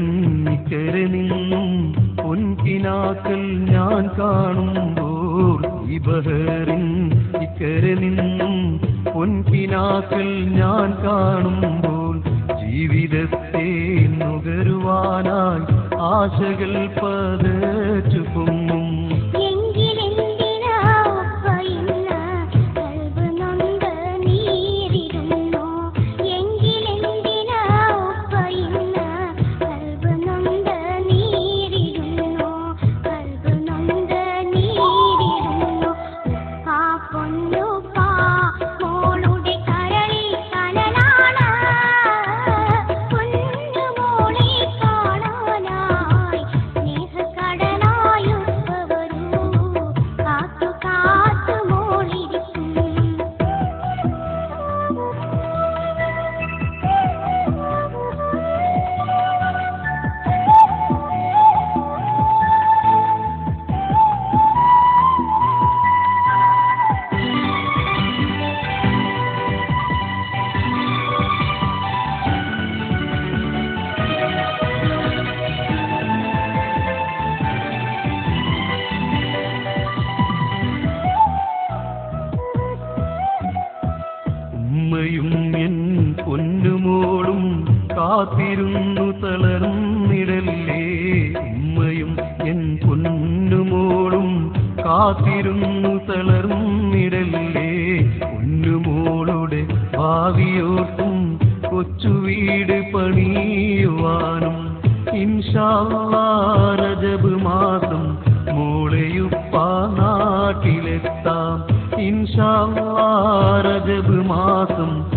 ഇക്കരെ നിന്നും പൊൻകിനാക്കൾ ഞാൻ കാണുമ്പോൾ ഈ ബഹറിൻ ഇക്കരെ നിന്നും പൊൻകിനാക്കൾ ഞാൻ കാണുമ്പോൾ ജീവിതത്തെ നുകരുവാനായി ആശകൾ പതച്ചു പൊങ്ങും എങ്കിലെന്തിനാ ഉപ്പ ഇന്ന് കൽബ് നൊന്ത് നീരിടുന്നു എങ്കിലെന്തിനാ ഉപ്പ ഇന്ന് കൽബ് നൊന്ത് നീരിടുന്നു കൽബ് നൊന്ത് നീരിടുന്നു ആ പൊന്നുപ്പാ മോളുടെ കരളിൽ കനലാണ് പൊന്നുമോളെ കാണാനായി സ്നേഹക്കടലായി ഉപ്പ വരൂ കാത്തു കാത്തു മോളിരിക്കും ഉമ്മയും എൻ പൊന്നുമോളും കാത്തിരുന്നു തളർന്നിടല്ലേ ഉമ്മയും എൻ പൊന്നുമോളും കാത്തിരുന്നു തളർന്നിടല്ലേ പൊന്നുമോളുടെ ഭാവിയോർത്തും കൊച്ചു വീട് പണിയുവാനും ഇൻഷാല്ലാ രജബ് മാസം മോളെയുപ്പാ നാട്ടിലെത്താം ഇൻഷാല്ലാ രജബ് മാസം